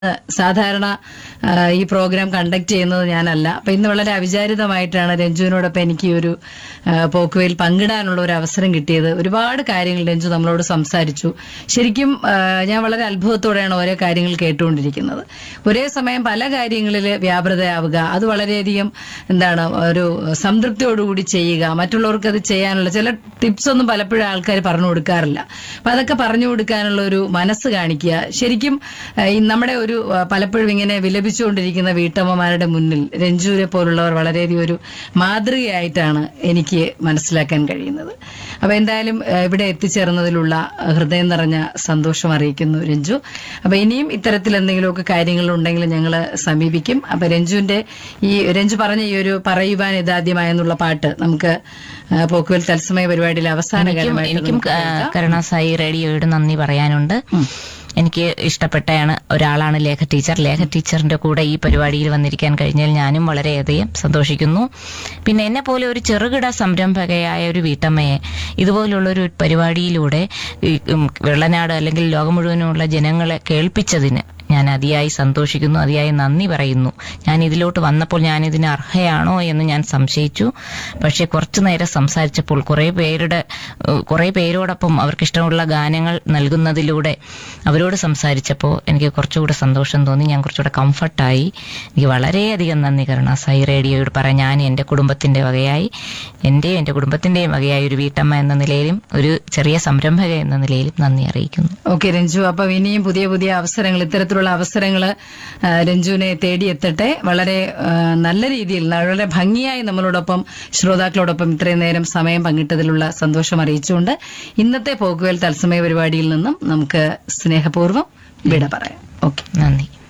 സാധാരണ ആ, ഈ പ്രോഗ്രാം കണ്ടക്ട് ചെയ്യുന്നത് ഞാനല്ല അപ്പൊ ഇന്ന് വളരെ അവിചാരിതമായിട്ടാണ് രഞ്ജുവിനോടൊപ്പം എനിക്ക് ഈ ഒരു ആ, പോക്കുവയിൽ പങ്കിടാനുള്ള ഒരു അവസരം കിട്ടിയത് ഒരുപാട് കാര്യങ്ങൾ രഞ്ജു നമ്മളോട് സംസാരിച്ചു ശരിക്കും ആ, ഞാൻ വളരെ അത്ഭുതത്തോടെയാണ് ഓരോ കാര്യങ്ങൾ കേട്ടുകൊണ്ടിരിക്കുന്നത് ഒരേ സമയം പല കാര്യങ്ങളിൽ വ്യാപൃതയാവുക അത് വളരെയധികം എന്താണ് ഒരു സംതൃപ്തിയോടുകൂടി ചെയ്യുക മറ്റുള്ളവർക്ക് അത് ചെയ്യാനുള്ള ചില ടിപ്സ് ഒന്നും പലപ്പോഴും ആൾക്കാർ പറഞ്ഞു കൊടുക്കാറില്ല അപ്പൊ അതൊക്കെ പറഞ്ഞു കൊടുക്കാനുള്ള ഒരു മനസ്സ് കാണിക്കുക ശരിക്കും ആ, ഈ നമ്മുടെ ഒരു ആ, പലപ്പോഴും ഇങ്ങനെ വിലപിച്ചുകൊണ്ടിരിക്കുന്ന വീട്ടമ്മമാരുടെ മുന്നിൽ രഞ്ജുവിനെ പോലുള്ളവർ വളരെയധികം ഒരു മാതൃകയായിട്ടാണ് എനിക്ക് മനസ്സിലാക്കാൻ കഴിയുന്നത് അപ്പൊ എന്തായാലും ആ, ഇവിടെ എത്തിച്ചേർന്നതിലുള്ള ഹൃദയം നിറഞ്ഞ സന്തോഷം അറിയിക്കുന്നു രഞ്ജു അപ്പൊ ഇനിയും ഇത്തരത്തിൽ എന്തെങ്കിലുമൊക്കെ കാര്യങ്ങൾ ഉണ്ടെങ്കിൽ ഞങ്ങൾ സമീപിക്കും അപ്പൊ രഞ്ജുവിന്റെ ഈ രഞ്ജു പറഞ്ഞ ഈ ഒരു പറയുവാൻ ഇതാദ്യമായെന്നുള്ള പാട്ട് നമുക്ക് ആ, പോക്കുവൽ തത്സമയ പരിപാടിയിൽ അവസാന എനിക്കും ഗാനമായിട്ട് എനിക്കും നമുക്ക് കേൾക്കാം. കരുണാസായി റേഡിയോയോട് നന്ദി പറയാനുണ്ട് എനിക്ക് ഇഷ്ടപ്പെട്ടയാണ് ഒരാളാണ് ലേഖ ടീച്ചർ ലേഖ ടീച്ചറിന്റെ കൂടെ ഈ പരിപാടിയിൽ വന്നിരിക്കാൻ കഴിഞ്ഞാൽ ഞാനും വളരെയധികം സന്തോഷിക്കുന്നു പിന്നെ എന്നെ പോലെ ഒരു ചെറുകിട സംരംഭകയായ ഒരു വീട്ടമ്മയെ ഇതുപോലുള്ള ഒരു പരിപാടിയിലൂടെ ഈ, ഉം, വെള്ളനാട് അല്ലെങ്കിൽ ലോകം മുഴുവനുമുള്ള ജനങ്ങളെ കേൾപ്പിച്ചതിന് ഞാൻ അതിയായി സന്തോഷിക്കുന്നു അതിയായി നന്ദി പറയുന്നു ഞാൻ ഇതിലോട്ട് വന്നപ്പോൾ ഞാൻ ഇതിന് അർഹയാണോ എന്ന് ഞാൻ സംശയിച്ചു പക്ഷെ കുറച്ചു നേരം സംസാരിച്ചപ്പോൾ കുറെ പേരുടെ ഏഹ്, കുറെ പേരോടൊപ്പം അവർക്ക് ഇഷ്ടമുള്ള ഗാനങ്ങൾ നൽകുന്നതിലൂടെ അവരോട് സംസാരിച്ചപ്പോൾ എനിക്ക് കുറച്ചുകൂടെ സന്തോഷം തോന്നി ഞാൻ കുറച്ചുകൂടെ കംഫർട്ടായി എനിക്ക് വളരെയധികം നന്ദി കരുണാസായി റേഡിയോയോട് പറയാൻ ഞാൻ എൻ്റെ കുടുംബത്തിന്റെ വകയായി എന്റെയും എൻ്റെ കുടുംബത്തിന്റെയും വകയായി ഒരു വീട്ടമ്മ എന്ന നിലയിലും ഒരു ചെറിയ സംരംഭക എന്ന നിലയിലും നന്ദി അറിയിക്കുന്നു ഓക്കെ രഞ്ജു അപ്പൊ ഇനിയും പുതിയ പുതിയ അവസരങ്ങൾ ഇത്തരത്തിലുള്ള അവസരങ്ങൾ രഞ്ജുവിനെ തേടിയെത്തട്ടെ വളരെ ആ, നല്ല രീതിയിൽ വളരെ ഭംഗിയായി നമ്മളോടൊപ്പം ശ്രോതാക്കളോടൊപ്പം ഇത്രയും നേരം സമയം പങ്കിട്ടതിലുള്ള സന്തോഷം അറിയിച്ചുകൊണ്ട് ഇന്നത്തെ പോക്കുവേൽ തത്സമയ പരിപാടിയിൽ നിന്നും നമുക്ക് സ്നേഹപൂർവ്വം വിട പറയാം ഓക്കെ നന്ദി